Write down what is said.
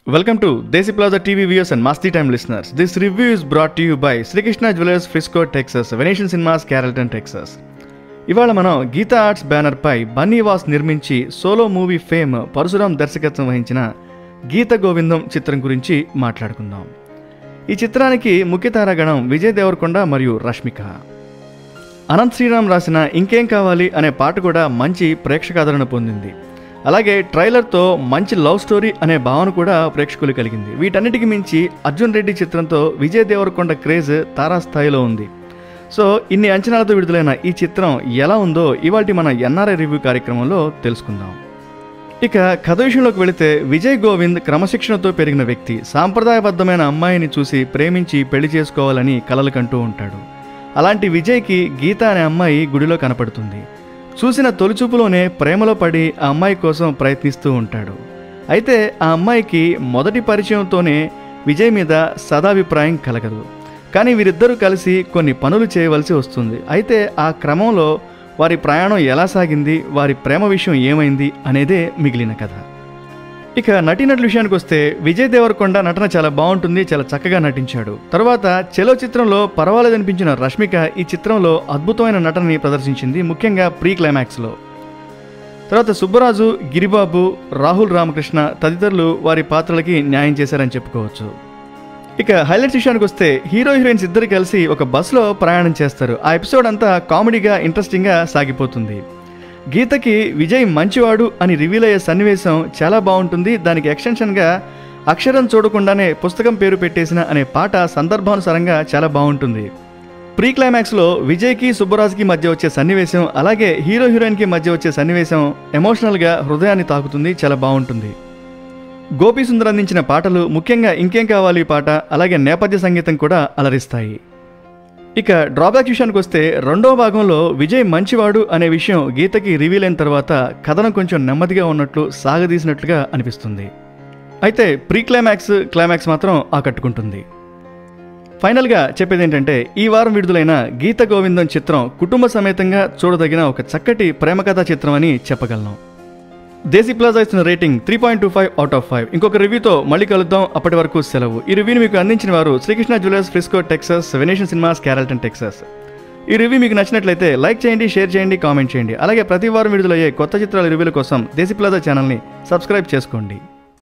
Welcome to Desi Plaza TV viewers and Masti Time listeners. This review is brought to you by Sri Krishna Jewelers, Frisco, Texas, Venetian Cinemas, Carrollton, Texas. ఇవాళ మనం Gita arts బ్యానర్పై బన్నీవాస్ నిర్మించి solo movie fame Parashuram దర్శకత్వం వహించిన గీత గోవిందం చిత్రం గురించి మాట్లాడుకుందాం ఈ చిత్రానికి ముఖ్య తారాగణం విజయ్ దేవరకొండ మరియు రష్మిక అనంత్ శ్రీరామ్ రాసిన ఇంకేం కావాలి అనే పాట కూడా మంచి ప్రేక్షకాదరణ పొందింది అలాగే ట్రైలర్తో మంచి లవ్ స్టోరీ అనే భావన కూడా ప్రేక్షకులు కలిగింది వీటన్నిటికి మించి అర్జున్ రెడ్డి చిత్రంతో విజయ్ దేవరకొండ క్రేజ్ తారాస్థాయిలో ఉంది సో ఇన్ని అంచనాలతో విడుదలైన ఈ చిత్రం ఎలా ఉందో ఇవాటి మన ఎన్ఆర్ఐ రివ్యూ కార్యక్రమంలో తెలుసుకుందాం ఇక కథ విషయంలోకి వెళితే విజయ్ గోవింద్ క్రమశిక్షణతో పెరిగిన వ్యక్తి సాంప్రదాయబద్ధమైన అమ్మాయిని చూసి ప్రేమించి పెళ్లి చేసుకోవాలని కలలు కంటూ ఉంటాడు అలాంటి విజయ్కి గీత అనే అమ్మాయి గుడిలో కనపడుతుంది చూసిన తొలిచూపులోనే ప్రేమలో పడి ఆ అమ్మాయి కోసం ప్రయత్నిస్తూ ఉంటాడు అయితే ఆ అమ్మాయికి మొదటి పరిచయంతోనే విజయ్ మీద సదాభిప్రాయం కలగదు కానీ వీరిద్దరూ కలిసి కొన్ని పనులు చేయవలసి వస్తుంది అయితే ఆ క్రమంలో వారి ప్రయాణం ఎలా సాగింది వారి ప్రేమ విషయం ఏమైంది అనేదే మిగిలిన కథ ఇక నటీనటుల విషయానికి వస్తే విజయ్ దేవరకొండ నటన చాలా బాగుంటుంది చాలా చక్కగా నటించాడు తర్వాత చెలో చిత్రంలో పర్వాలేదనిపించిన రష్మిక ఈ చిత్రంలో అద్భుతమైన నటనని ప్రదర్శించింది ముఖ్యంగా ప్రీ క్లైమాక్స్లో తర్వాత సుబ్బరాజు గిరిబాబు రాహుల్ రామకృష్ణ తదితరులు వారి పాత్రలకి న్యాయం చేశారని చెప్పుకోవచ్చు ఇక హైలైట్స్ విషయానికి వస్తే హీరో హీరోయిన్స్ ఇద్దరు కలిసి ఒక బస్సులో ప్రయాణం చేస్తారు ఆ ఎపిసోడ్ అంతా కామెడీగా ఇంట్రెస్టింగ్గా సాగిపోతుంది గీతకి విజయ్ మంచివాడు అని రివీల్ అయ్యే సన్నివేశం చాలా బాగుంటుంది దానికి ఎక్స్టెన్షన్గా అక్షరం చూడకుండానే పుస్తకం పేరు పెట్టేసిన అనే పాట సందర్భానుసారంగా చాలా బాగుంటుంది ప్రీ క్లైమాక్స్లో విజయ్కి సుబ్బరాజ్కి మధ్య వచ్చే సన్నివేశం అలాగే హీరో హీరోయిన్కి మధ్య వచ్చే సన్నివేశం ఎమోషనల్గా హృదయాన్ని తాకుతుంది చాలా బాగుంటుంది గోపీ సుందర్ అందించిన పాటలు ముఖ్యంగా ఇంకేం కావాలి పాట అలాగే నేపథ్య సంగీతం కూడా అలరిస్తాయి ఇక డ్రాబ్యాక్ విషయానికి వస్తే రెండో భాగంలో విజయ్ మంచివాడు అనే విషయం గీతకి రివీల్ అయిన తర్వాత కథనం కొంచెం నెమ్మదిగా ఉన్నట్లు సాగదీసినట్లుగా అనిపిస్తుంది అయితే ప్రీ క్లైమాక్స్ క్లైమాక్స్ మాత్రం ఆకట్టుకుంటుంది ఫైనల్గా చెప్పేది ఏంటంటే ఈ వారం విడుదలైన గీత గోవిందం చిత్రం కుటుంబ సమేతంగా చూడదగిన ఒక చక్కటి ప్రేమ కథా చిత్రం అని చెప్పగలను దేశీ ప్లాజా ఇస్తున్న rating three point two five out of five ఇంకొక రివ్యూతో మళ్ళీ కలుద్దాం అప్పటి వరకు సెలవు ఈ రివ్యూని మీకు అందించిన వారు శ్రీకృష్ణ జ్యువెలర్స్ ఫ్రిస్కో టెక్సస్ వెనేషన్ సినిమాస్ క్యారల్టన్ టెక్సస్ ఈ రివ్యూ మీకు నచ్చినట్లయితే లైక్ చేయండి షేర్ చేయండి కామెంట్ చేయండి అలాగే ప్రతి వారం విడుదలయ్యే కొత్త చిత్రాల రివ్యూల కోసం దేశీ ప్లాజా ఛానల్ని సబ్స్క్రైబ్ చేసుకోండి